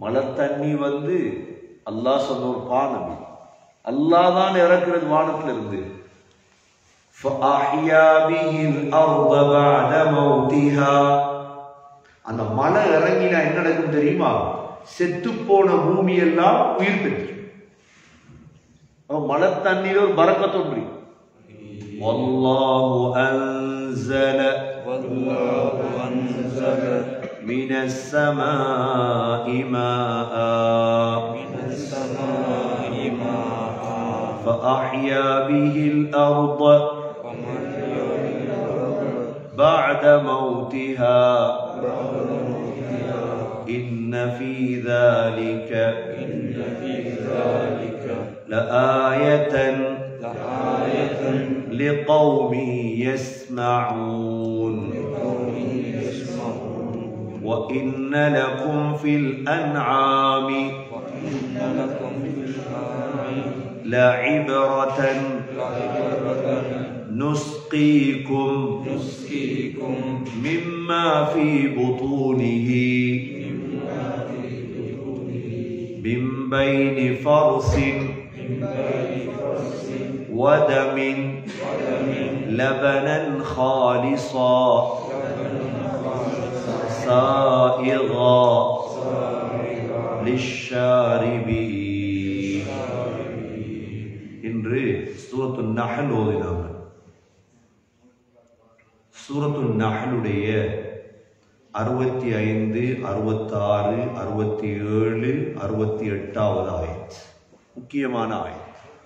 மழை தண்ணி வந்து அல்லாஹ் சொன்ன ஒரு பானபி அல்லாஹ் தான் இறக்குறது வானத்துல இருந்து فأحيا به الأرض بعد موتها அந்த மழை இறங்கினா என்ன நடக்கும் தெரியுமா செத்து போன பூமி எல்லாம் உயிர் பெற்று அப்ப மழை தண்ணீர் ஒரு பறக்க தோன்றி والله أنزل والله أنزل من السماء ماء من السماء ماء فأحيا به الأرض ومن الأرض بعد موتها إن في ذلك إن في ذلك لآية لآية لقوم يسمعون لقوم يسمعون وإن لكم في الأنعام وإن لكم في الأنعام لعبرة لعبرة نسقيكم نسقيكم مما في بطونه من بين فرث ودم لبنا خالصا سائغا للشاربين இன்று சூரத்து நஹல் ஓதினாங்க சூரத்து நஹலுடைய அறுபத்தி ஐந்து அறுபத்தாறு அறுபத்தி ஏழு அறுபத்தி எட்டாவது ஆயத் முக்கியமான ஆயத்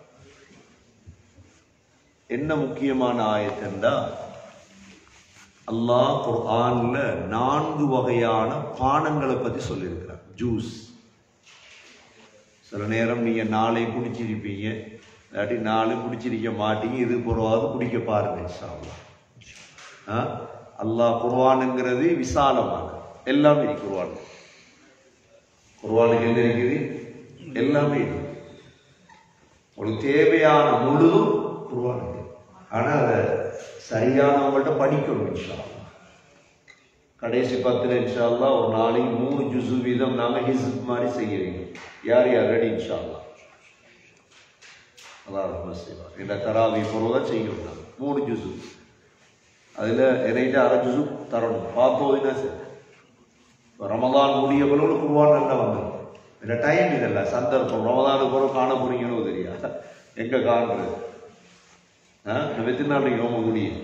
என்ன முக்கியமான ஆயத் என்றால் அல்லாஹ் குர்ஆன்ல நான்கு வகையான பானங்களை பத்தி சொல்லியிருக்கிறார் ஜூஸ் சில நேரம் நீங்க நாளை குடிச்சிருப்பீங்க இல்லாட்டி நாலு குடிச்சிருக்க மாட்டீங்க இது பிறவாது குடிக்க பாருங்க இன்ஷா அல்லாஹ். ஆ? அல்லாஹ் குர்ஆனுங்கிறது விசாலமான எல்லாமே இருக்கு குர்ஆன் குர்ஆனுக்கு என்ன இருக்குது எல்லாமே இருக்கு உங்களுக்கு தேவையான முழுதும் குர்ஆன் இருக்கு ஆனா அதை சரியானவங்கள்ட்ட படிக்கணும் இன்ஷா அல்லாஹ். கடைசி பத்துல இன்ஷா அல்லாஹ் ஒரு நாளைக்கு மூணு ஜுசு வீதம் நாங்க ஹிஸ்ப் மாதிரி செய்யறீங்க யார் யார் ரெடி இன்ஷா அல்லாஹ் அல்லாஹ் ரஹ்மத் செய்வார் இந்த தராவி பொருளை செய்யணும் நாங்க மூணு ஜுசு அதுல என்கிட்ட அரை ஜுசு தரணும் பார்த்தோதுன்னா சரி இப்ப ரமதான் முடிய பிறகு குருவான் நல்லா வந்துடும் இந்த டைம் இதல்ல சந்தர்ப்பம் ரமதானுக்கு பிறகு காண போறீங்கன்னு தெரியா எங்க காண்றது ஆ? இன்னும் எத்தனை நாளைக்கு நோம்பு முடியும்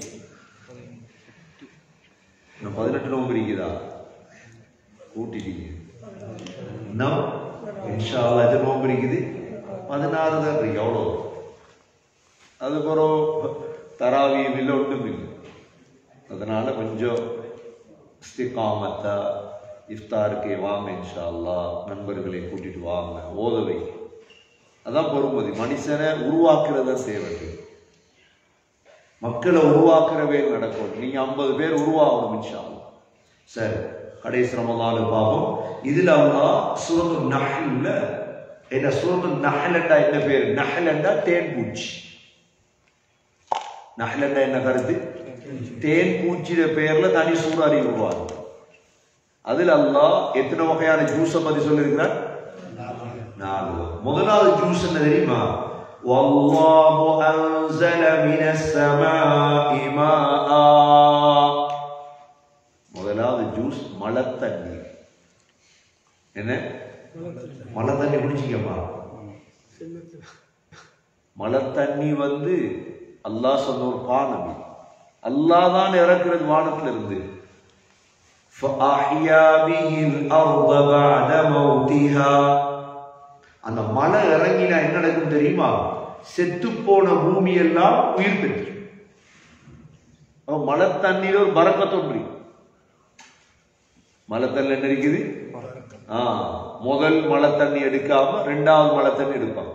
இன்னும் பதினெட்டு நோம்பு இருக்குதா கூட்டிட்டீங்க இன்னும் இன்ஷா அல்லாஹ் எத்தனை நோம்பு இருக்குது பதினாறு தான் இருக்கு எவ்வளோ அதுக்கப்புறம் தராவியும் இல்லை ஒன்றும் இல்லை அதனால கொஞ்சம் இஸ்திகாமத்தா இஃப்தாருக்கு வாங்க இன்ஷா அல்லாஹ் நண்பர்களை கூட்டிட்டு வாங்க ஓதவை அதான் பொறுமதி மனுஷனை உருவாக்குறத சேவை மக்களை உருவாக்குற வேலை நடக்கும் நீங்க ஐம்பது பேர் உருவாகணும் இன்ஷா அல்லாஹ். சரி கடைசி ரமலானு பாவம் இதுல அல்லாஹ் சூரத்து நஹல்ல என்ன சூரத்து நஹலண்டா என்ன பேர் நஹலண்டா தேன் பூச்சி நஹலண்டா என்ன கருத்து தேன் பூச்சியோட பேர்ல தனி சூறா அறிவுருவாங்க அதுல அல்லாஹ் எத்தனை வகையான ஜூஸை பத்தி சொல்லியிருக்கிறார் நாலு முதலாவது ஜூஸ் என்ன தெரியுமா والله أنزل من السماء ماء முதலாவது ஜூஸ் மழை தண்ணி என்ன மழை தண்ணி குடிச்சிக்கமா மழை தண்ணி வந்து அல்லாஹ் சொன்ன ஒரு பானபி அல்லாஹ் தான் இறக்குறது வானத்துல இருந்து فأحيا به الأرض بعد موتها அந்த மழை இறங்கினா என்ன நடக்கும் தெரியுமா செத்து போன பூமி எல்லாம் உயிர் பெற்று அப்ப மழை தண்ணீர் ஒரு பறக்க தோன்றி மழை தண்ணி என்ன இருக்குது ஆ முதல் மழை தண்ணி எடுக்காம ரெண்டாவது மழை தண்ணி எடுப்பாங்க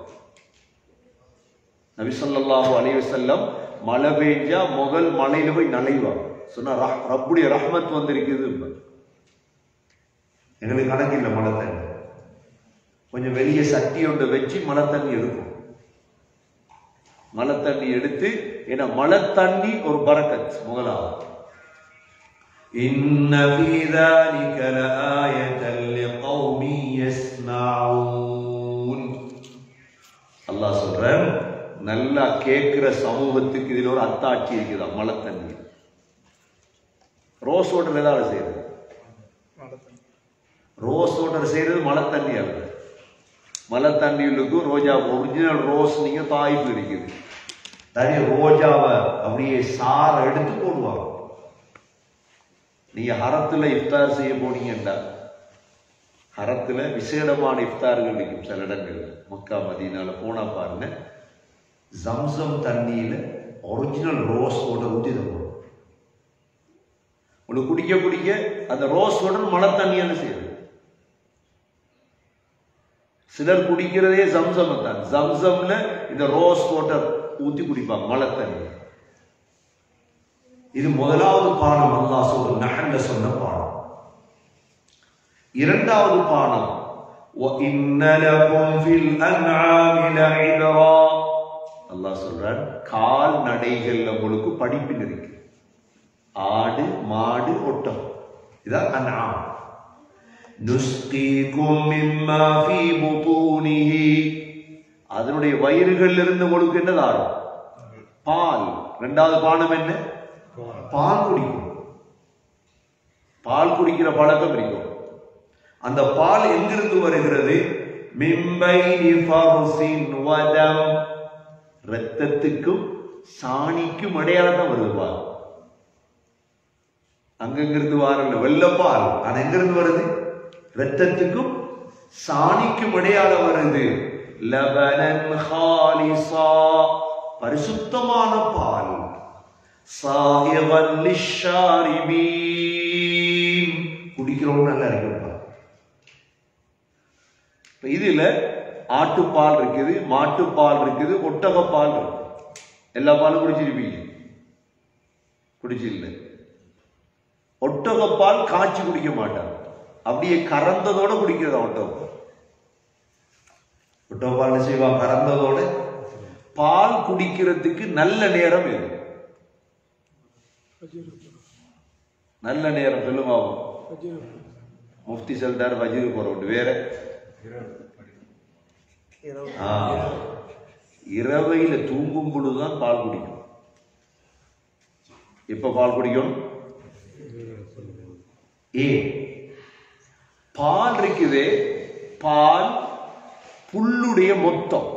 நபி ஸல்லல்லாஹு அலைஹி வஸல்லம் மழை பெஞ்சா முதல் மலையில போய் நனைவாங்க சொன்னா ரஹ்- ரப்புடைய ரஹ்மத் வந்திருக்குது எங்களுக்கு கணக்கு இல்லை மழை தண்ணி கொஞ்சம் வெளிய சட்டி ஒன்று வச்சு மழை தண்ணி எடுக்கும் மழை தண்ணி எடுத்து ஏன்னா மழை தண்ணி ஒரு பரக்கத் முதலாவது إن في ذلك لآية لقوم يسمعون நல்லா கேட்கிற சமூகத்துக்கு இதுல ஒரு அத்தாட்சி இருக்குதா மழை தண்ணி ரோஸ் வாட்டர் ஏதாவது செய்யறது ரோஸ் வாட்டர் செய்யறது மழை தண்ணி அல்ல மழை தண்ணிகளுக்கும் ரோஜா ஒரிஜினல் ரோஸ் நீங்க தாய்ப்பு இருக்குது தனி ரோஜாவை அப்படியே சார எடுத்து போடுவாங்க நீங்க ஹரத்துல இஃப்தார் செய்ய போனீங்கன்னா ஹரத்துல விசேடமான இஃப்தார்கள் இருக்கும் சில இடங்கள்ல மக்கா மதீனால போனா பாருங்க ஜம்சம் தண்ணியில ஒரிஜினல் ரோஸ் வாட்டர் ஊற்றி தருவோம் உங்களுக்கு குடிக்க குடிக்க அந்த ரோஸ் வாட்டர் மழை தண்ணியால செய்யுது சிலர் குடிக்கிறதே ஜம்சம் தான் ஜம்சம்ல இந்த ரோஸ் வாட்டர் ஊத்தி குடிப்பாங்க மழை தண்ணி இது முதலாவது பாடம் அல்லாஹ் சொல்ற நகல்ல சொன்ன பாடம் இரண்டாவது பாடம் وَإِنَّ لَكُمْ فِي الْأَنْعَامِ لَعِبْرًا அல்லாஹ் சொல்றான் கால் நடைகள்ல உங்களுக்கு படிப்பின் இருக்கு ஆடு மாடு ஒட்டம் இதான் அன்ஆம் நுஸ்கீக்கும் மிம்மா ஃபீ புதூனிஹி அதனுடைய வயிறுகள்ல இருந்து உங்களுக்கு என்னது ஆடும் பால் ரெண்டாவது பானம் என்ன பால் குடிக்கும் பால் குடிக்கிற பழக்கம் இருக்கும் அந்த பால் எங்கிருந்து வருகிறது மிம்பைனி ஃபர்சின் வதம் ரத்தத்துக்கும் சாணிக்கும் அடையாளம் தான் வருது பால் அங்கங்கிருந்து வாரல வெள்ளப்பால் அது எங்கிருந்து வருது ரத்தத்துக்கும் சாணிக்கும் அடையாளம் வருது லபனன் ஹாலிசா பரிசுத்தமான பால் சாயவன் லிஷாரிபீன் குடிக்கிறவங்க நல்லா இருக்குப்பா இப்ப இதுல ஆட்டுப்பால் இருக்குது மாட்டுப்பால் இருக்குது ஒட்டகப்பால் இருக்கு எல்லா பாலும் குடிச்சிருப்பீங்க குடிச்சில்லை ஒட்டகப்பால் காய்ச்சி குடிக்க மாட்டாங்க அப்படியே கறந்ததோட குடிக்கிறதா ஒட்டகப்பால் ஒட்டகப்பால் என்ன செய்வாங்க கறந்ததோட பால் குடிக்கிறதுக்கு நல்ல நேரம் எது நல்ல நேரம் சொல்லுங்க பாப்போம். முஃப்தி சொல்லிட்டாரு வஜீர் போறோம் வேற ஆ. இரவையில தூங்கும் பொழுதுதான் பால் குடிக்கும் எப்ப பால் குடிக்கும் ஏ பால் இருக்குதே பால் புல்லுடைய மொத்தம்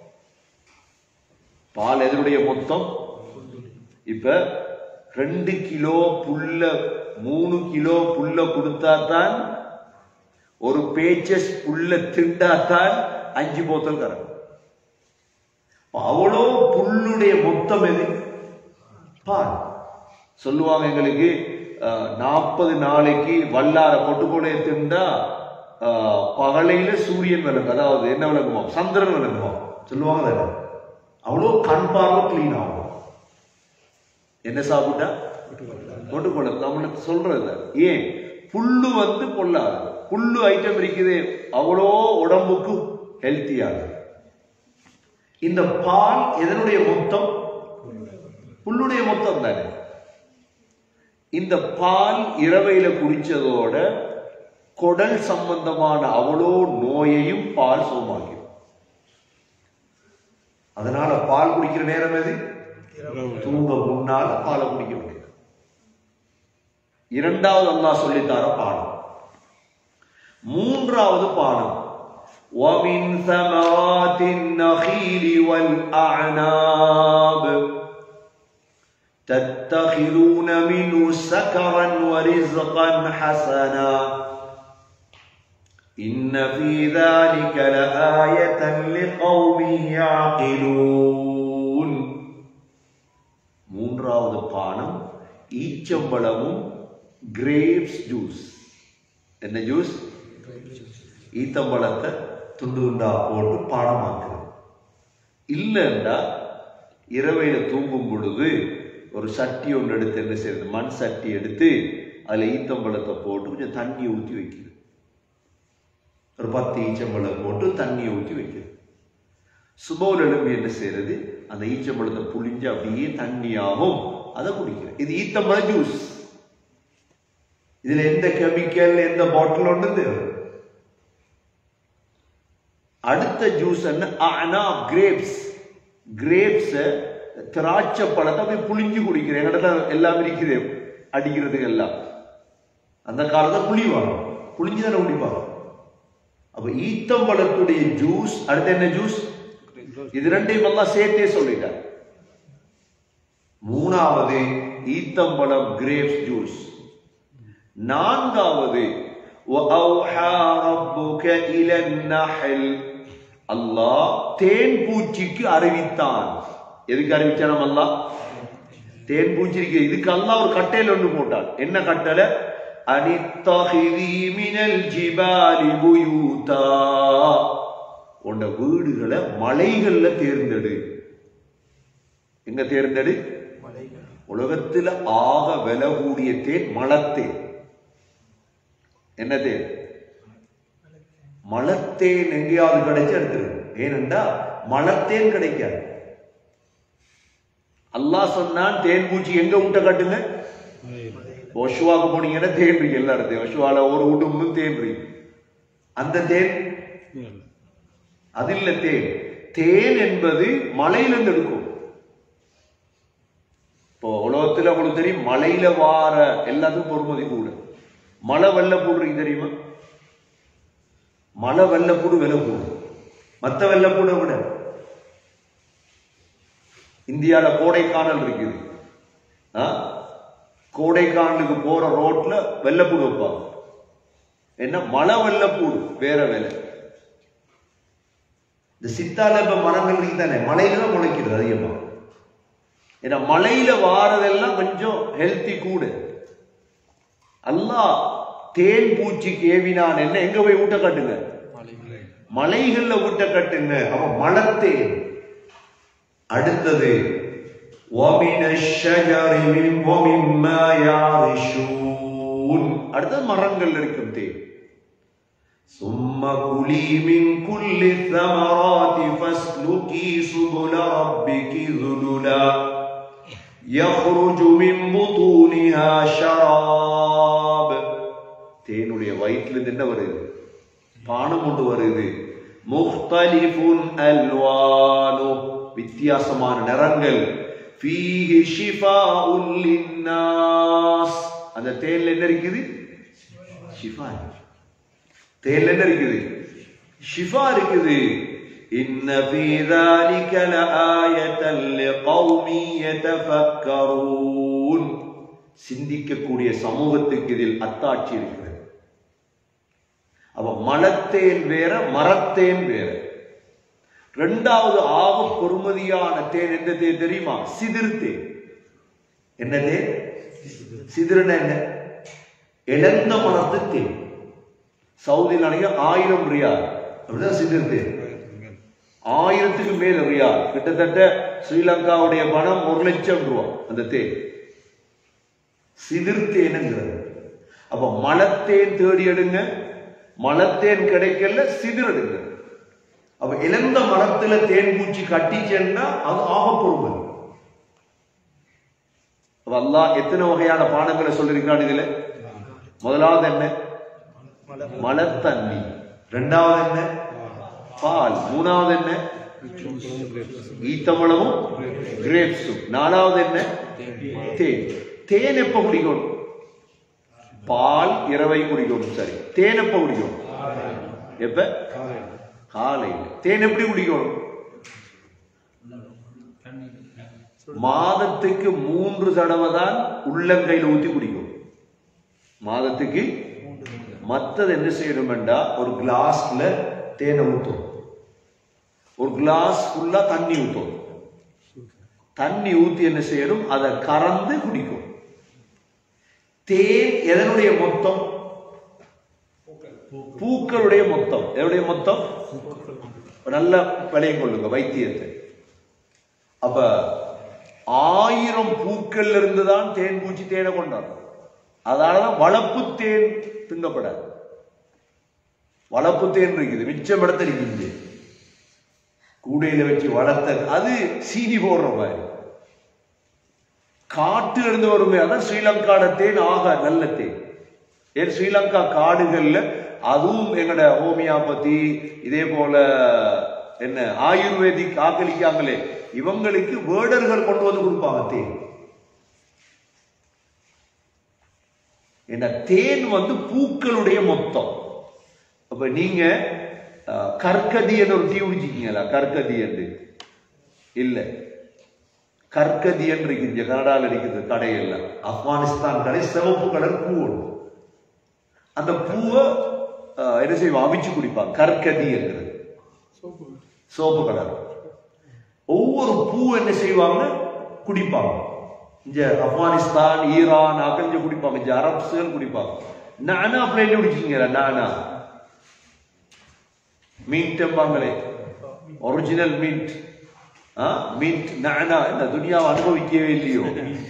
பால் எதனுடைய மொத்தம் இப்ப ரெண்டு கிலோ புல்ல மூணு கிலோ புல்ல கொடுத்தாதான் ஒரு பேச்சஸ் புல்ல திண்டாதான் அஞ்சு போத்தல் கறக்கும் அப்ப அவ்வளோ புல்லுடைய மொத்தம் எது பால் சொல்லுவாங்க எங்களுக்கு நாற்பது நாளைக்கு வல்லார கொட்டுக்கொடைய திண்டா அஹ், பகலையில சூரியன் விளங்கும் அதாவது என்ன விளங்குமா சந்திரன் விளங்குமா சொல்லுவாங்க தானே அவ்வளோ கண் பார்வை கிளீன் ஆகும் என்ன சாப்பிட்டா கொட்டுக்கொள்ள நம்மளுக்கு சொல்றது ஏன் புல்லு வந்து பொல்லாது புல்லு ஐட்டம் இருக்குது அவ்வளோ உடம்புக்கு ஹெல்த்தியாக இந்த பால் எதனுடைய மொத்தம் புல்லுடைய மொத்தம் தானே இந்த பால் இரவையில குடிச்சதோட குடல் சம்பந்தமான அவ்வளோ நோயையும் பால் சோமாக்கிடும் அதனால பால் குடிக்கிற நேரம் எது தூங்க முன்னால பாலை குடிக்க முடியாது இரண்டாவது அல்லாஹ் சொல்லித்தார பாடம் மூன்றாவது பாடம் وَمِنْ ثَمَرَاتِ النَّخِيلِ وَالْأَعْنَابِ تَتَّخِذُونَ مِنْهُ سَكَرًا وَرِزْقًا حَسَنًا إِنَّ فِي ذَلِكَ لَآيَةً لِقَوْمٍ يَعْقِلُونَ மூன்றாவது பானம் ஈச்சம்பழமும் கிரேப்ஸ் ஜூஸ் என்ன ஜூஸ் ஈத்தம்பழத்தை துண்டு துண்டா போட்டு பானமாக்குறது இல்லைண்டா இரவையில தூங்கும் பொழுது ஒரு சட்டி ஒன்று எடுத்து என்ன செய்யறது மண் சட்டி எடுத்து அதுல ஈத்தம்பழத்தை போட்டு கொஞ்சம் தண்ணி ஊற்றி வைக்கிறது ஒரு பத்து ஈச்சம்பழம் போட்டு தண்ணியை ஊற்றி வைக்கிறது சுபோல் எலும்பி என்ன செய்யறது அந்த ஈச்சம்பழத்தை புளிஞ்சு அப்படியே தண்ணியாகும் அதை குடிக்கிறது இது ஈத்தம்பழ ஜூஸ் இதுல எந்த கெமிக்கல் எந்த பாட்டில் ஒன்றும் தேவை அடுத்த ஜூஸ் என்ன ஆனா கிரேப்ஸ் கிரேப்ஸ் திராட்சை பழத்தை போய் புளிஞ்சு குடிக்கிறேன் எங்கிட்ட எல்லாம் இருக்குது அடிக்கிறதுக்கு எல்லாம் அந்த காலத்துல புளி வரும் புளிஞ்சு தானே குடிப்பாங்க அப்ப ஈத்தம்பழத்துடைய ஜூஸ் அடுத்து என்ன ஜூஸ் இது ரெண்டையும் எல்லாம் சேர்த்தே சொல்லிட்டார் மூணாவது ஈத்தம்பழம் கிரேப்ஸ் ஜூஸ் நான்காவது وَأَوْحَى رَبُّكَ إِلَى النَّحْلِ அல்லாஹ் தேன் பூச்சிக்கு அறிவித்தான் எதுக்கு அறிவிச்சான் அல்லாஹ் தேன் பூச்சி இருக்கு இதுக்கு அல்லாஹ் ஒரு கட்டையில ஒன்று போட்டான் என்ன கட்டளை அனித்தஹிதி மினல் ஜிபாலி புயூதா உன்னை வீடுகளை மலைகள்ல தேர்ந்தெடு எங்க தேர்ந்தெடு உலகத்துல ஆக விலை கூடிய தேன் மலத்தேன் என்ன தேன் மலத்தேன் எங்கேயாவது கிடைச்சு எடுத்துரு ஏனென்றா மலத்தேன் கிடைக்காது அல்லாஹ் சொன்னான் தேன் பூச்சி எங்க விட்ட கட்டுங்க ஒஷுவாக்கு போனீங்கன்னா தேன் இருக்கு எல்லா இடத்தையும் ஒஷுவால ஒரு உடும்பும் தேன் இருக்கு அந்த தேன் அது இல்ல தேன் தேன் என்பது மலையிலிருந்து எடுக்கும் இப்போ உலகத்துல உங்களுக்கு தெரியும் மலையில வார எல்லாத்துக்கும் பொறுமதி கூட மழை வெள்ள போடுறீங்க தெரியுமா மழை வெள்ளப்பூடு விலை கூடும் மற்ற வெள்ளப்பூடை விட இந்தியால கோடைக்கானல் இருக்குது ஆ? கோடைக்கானலுக்கு போற ரோட்ல வெள்ளப்பூடு வைப்பாங்க என்ன மழை வெள்ளப்பூடு வேற வேலை இந்த சித்தால இப்ப மரங்கள் இருக்கு தானே மலையில தான் முளைக்கிறது அதிகமா ஏன்னா மலையில வாரதெல்லாம் கொஞ்சம் ஹெல்த்தி கூட அல்லாஹ் தேன் பூச்சிக்கு ஏவினான் என்ன எங்க போய் ஊட்ட கட்டுங்க மலைகள்ல ஊட்ட கட்டுங்க அவன் மலத்தேன் அடுத்தது وَمِنَ الشَّجَرِ مِنْ وَمِمَّا يَعْرِشُونَ அடுத்தது மரங்கள் இருக்கும் தேன் ثم كلي من كل الثمرات فاسلكي سبل ربك ذللا يخرج من بطونها شراب தேனுடைய வயிற்றிலிருந்து என்ன வருது பானம் கொண்டு வருது முக்தலிஃபுன் அல்வானு வித்தியாசமான நிறங்கள் ஃபீஹி ஷிஃபாஉன் லின்னாஸ் அந்த தேன்ல என்ன இருக்குது ஷிஃபா தேன்ல என்ன இருக்குது ஷிஃபா இருக்குது இன்ன ஃபீ ذلك لآية لقوم يتفكرون சிந்திக்கக்கூடிய சமூகத்துக்கு இதில் அத்தாட்சி இருக்கிறது அப்ப மலத்தேன் வேற மரத்தேன் வேற ரெண்டாவது ஆக பொறுமதியான தேன் எந்த தேன் தெரியுமா சிதிர் தேன் என்ன தேன் சிதிர்னா என்ன இழந்த மரத்து தேன் சவுதியில் அணைய ஆயிரம் ரியால் அப்படிதான் சிதிர் தேன் ஆயிரத்துக்கு மேல ரியால் கிட்டத்தட்ட ஸ்ரீலங்காவுடைய பணம் ஒரு லட்சம் ரூபா அந்த தேன் சிதிர்த்தேனுங்கிறது அப்ப மலத்தேன் தேடி எடுங்க மலத்தேன் கிடைக்கல சிதிர் எடுங்க அப்ப இழந்த மரத்துல தேன் பூச்சி கட்டிச்சேன்னா அது ஆக பொறுமை அப்ப அல்லாஹ் எத்தனை வகையான பானங்களை சொல்லியிருக்கான் இதுல முதலாவது என்ன மலத்தண்ணி ரெண்டாவது என்ன பால் மூணாவது என்ன ஈத்தம்பழமும் கிரேப்ஸும் நாலாவது என்ன தேன் தேன் எப்ப குடிக்கணும் பால் இரவை குடிக்கணும் சரி தேன் எப்ப குடிக்கணும் எப்ப காலையில் தேன் எப்படி குடிக்கணும் மாதத்துக்கு மூன்று தடவை தான் உள்ளங்கையில் ஊத்தி குடிக்கும் மாதத்துக்கு மத்தது என்ன செய்யணும்டா ஒரு கிளாஸ்ல தேனை ஊத்தும் ஒரு கிளாஸ் ஃபுல்லா தண்ணி ஊத்தும் தண்ணி ஊத்தி என்ன செய்யணும் அதை கறந்து குடிக்கும் தேன் எதனுடைய மொத்தம் பூக்களுடைய மொத்தம் எதனுடைய மொத்தம் நல்ல விளையம் கொள்ளுங்க வைத்தியத்தை அப்ப ஆயிரம் பூக்கள்ல இருந்து தான் தேன் பூச்சி தேனை கொண்டாடும் அதனாலதான் வளர்ப்பு தேன் திங்கப்படாது வளர்ப்பு தேன் இருக்குது மிச்சம் இடத்துல இருக்குது கூடையில வச்சு வளர்த்த அது சீனி போடுற மாதிரி காட்டுல இருந்து வருமே அதான் ஸ்ரீலங்காட தேன் ஆக நல்ல தேன் ஏன் ஸ்ரீலங்கா காடுகள்ல அதுவும் எங்கட ஹோமியோபதி இதே போல என்ன ஆயுர்வேதிக் ஆக்களிக்காங்களே இவங்களுக்கு வேர்டர்கள் கொண்டு வந்து கொடுப்பாங்க தேன் என்ன தேன் வந்து பூக்களுடைய மொத்தம் அப்ப நீங்க அஹ், கற்கதி என்ற ஒரு டீ குடிச்சிருக்கீங்களா கற்கதி என்று இல்ல கற்கதி என்று இருக்குது கனடாவில் இருக்குது கடையில் ஆப்கானிஸ்தான் கடை சிவப்பு கலர் பூ ஒன்று அந்த பூவை அஹ், என்ன செய்வோம் அவிச்சு குடிப்பாங்க கற்கதி என்கிறது சோப்பு கலர் ஒவ்வொரு பூ என்ன செய்வாங்க குடிப்பாங்க இங்க ஆப்கானிஸ்தான் ஈரான் அகஞ்ச குடிப்பாங்க இங்க அரப்ஸுகள் குடிப்பாங்க நானா பிளேட் குடிச்சிங்களா நானா மீன் டெம்பாங்களே ஒரிஜினல் மீட் மீட் நானா இந்த துனியாவை அனுபவிக்கவே இல்லையோ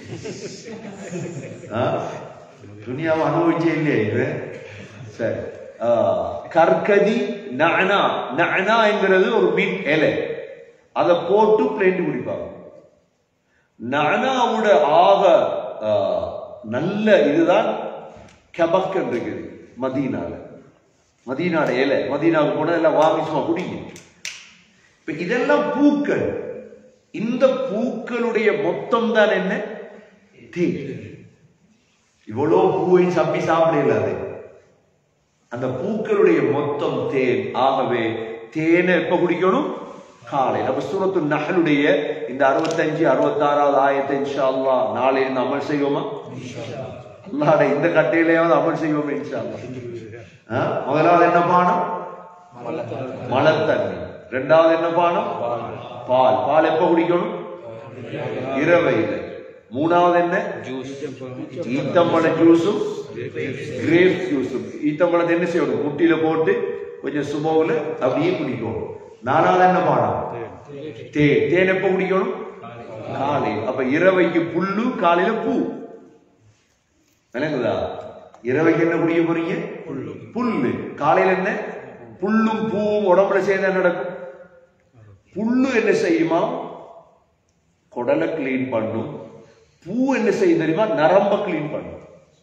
ஆ? துனியாவை அனுபவிச்சே இல்லையா இது சரி ஆ, கற்கதி நஅனா நஅனா என்கிறது ஒரு மீன் இலை அதை போட்டு பிளேட் குடிப்பாங்க நஅனாவோட ஆக ஆ, நல்ல இதுதான் கபக்கன் இருக்குது மதீனால மதீனாட இலை மதீனாவுக்கு போனா எல்லாம் வாங்கி சும்மா குடிங்க இப்ப இதெல்லாம் பூக்கள் இந்த பூக்களுடைய மொத்தம் தான் என்ன தேன் இவ்வளோ பூவையும் சப்பி சாப்பிடல அது அந்த பூக்களுடைய மொத்தம் தேன் ஆகவே தேனை எப்ப குடிக்கணும் காலை நம்ம சூரத்து நகலுடைய இந்த அறுபத்தஞ்சு அறுபத்தாறாவது ஆயத்தை இன்ஷா அல்லாஹ் நாளை இருந்து அமல் செய்வோமா அல்லாட இந்த கட்டையிலேயாவது அமல் செய்வோமா இன்ஷா அல்லாஹ் ஆ? முதலாவது என்ன பானம் மலை தண்ணி ரெண்டாவது என்ன பானம் பால் பால் எப்ப குடிக்கணும் இரவையில் மூணாவது என்ன ஜூஸ் ஈத்தம்பழ ஜூஸும் கிரேப் ஜூஸும் ஈத்தம்பழத்தை என்ன செய்யணும் முட்டியில போட்டு கொஞ்சம் சுபவுல அப்படியே குடிக்கணும் நாலாவது என்ன பானம் தேன் தேன் எப்ப குடிக்கணும் காலை அப்ப இரவைக்கு புல்லு காலையில பூ விளங்குதா இரவைக்கு என்ன குடிக்க போறீங்க புல்லு புல்லு காலையில என்ன புல்லும் பூவும் உடம்புல சேர்ந்து என்ன நடக்கும் புல்லு என்ன செய்யுமா குடலை கிளீன் பண்ணும் பூ என்ன செய்யும் தெரியுமா நரம்ப கிளீன் பண்ணும்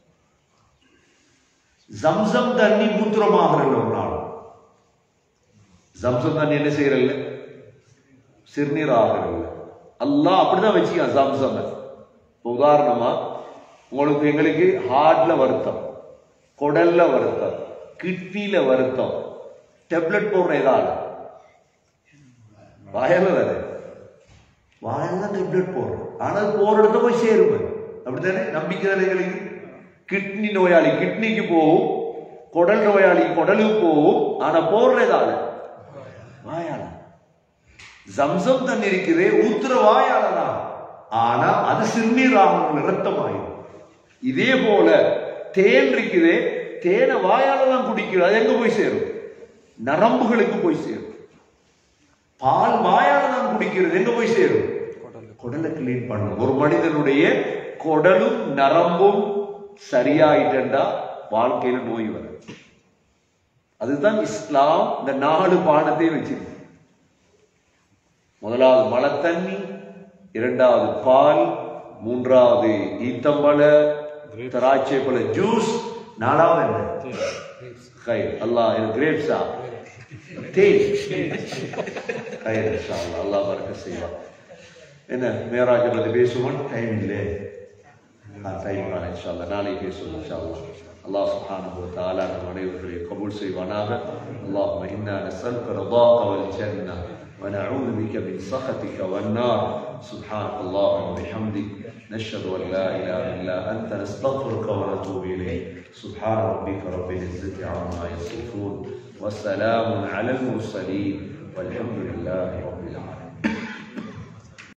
ஜம்சம் தண்ணி மூத்திரமாகிறல்ல ஒரு நாள் ஜம்சம் தண்ணி என்ன செய்யறல்ல சிறுநீர் ஆகிறல்ல அல்லாஹ் அப்படிதான் வச்சுக்கான் ஜம்சம் இப்போ உதாரணமா உங்களுக்கு எங்களுக்கு ஹார்ட்ல வருத்தம் குடல்ல வருத்தம் கிட்னில வருத்தம் டெப்லெட் போடுற ஏதாவது வாயல தானே வாயில தான் டெப்லெட் போடுறோம் ஆனா அது போற இடத்த போய் சேருமே அப்படித்தானே நம்பிக்கை தானே எங்களுக்கு கிட்னி நோயாளி கிட்னிக்கு போகும் குடல் நோயாளி குடலுக்கு போகும் ஆனா போடுறதால வாயால ஜம்சம் தண்ணி இருக்குது ஊத்துற வாயால தான் ஆனா அது சிறுநீராகும் ரத்தமாயிடும் இதே போல தேன் இருக்குது தேனை வாயால தான் குடிக்கிறது அது எங்க போய் சேரும் நரம்புகளுக்கு போய் சேரும் பால் வாயால தான் குடிக்கிறது எங்க போய் சேரும் குடலை கிளீன் பண்ணும் ஒரு மனிதனுடைய குடலும் நரம்பும் சரியாயிட்டா வாழ்க்கையில நோய் வரும் அதுதான் இஸ்லாம் இந்த நாலு பாடத்தை வச்சிருக்கு முதலாவது மழை தண்ணி இரண்டாவது பால் மூன்றாவது ஈத்தம்பழ திராட்சை பழ ஜூஸ் நாலாவது என்ன கை அல்லாஹ் எனக்கு கிரேப்ஸா தேன் கயிறு இன்ஷா அல்லாஹ் அல்லாஹ் பறக்க செய்வான் என்ன மேராஜ் பத்தி பேசுவோம் டைம் இல்லை டைம் காணும் இன்ஷா அல்லாஹ் நாளை பேசுவோம் இன்ஷா அல்லாஹ் அல்லாஹ் சுப்ஹானஹு வ தஆலா நம் அனைவர்களையும் கபூல் செய்வானாக اللهم إنا نسألك رضاك والجنة ونعوذ بك من سخطك والنار سبحانك اللهم وبحمدك نشهد أن لا إله إلا أنت نستغفرك ونتوب إليك سبحان ربك رب العزة عما يصفون وسلام على المرسلين والحمد لله رب العالمين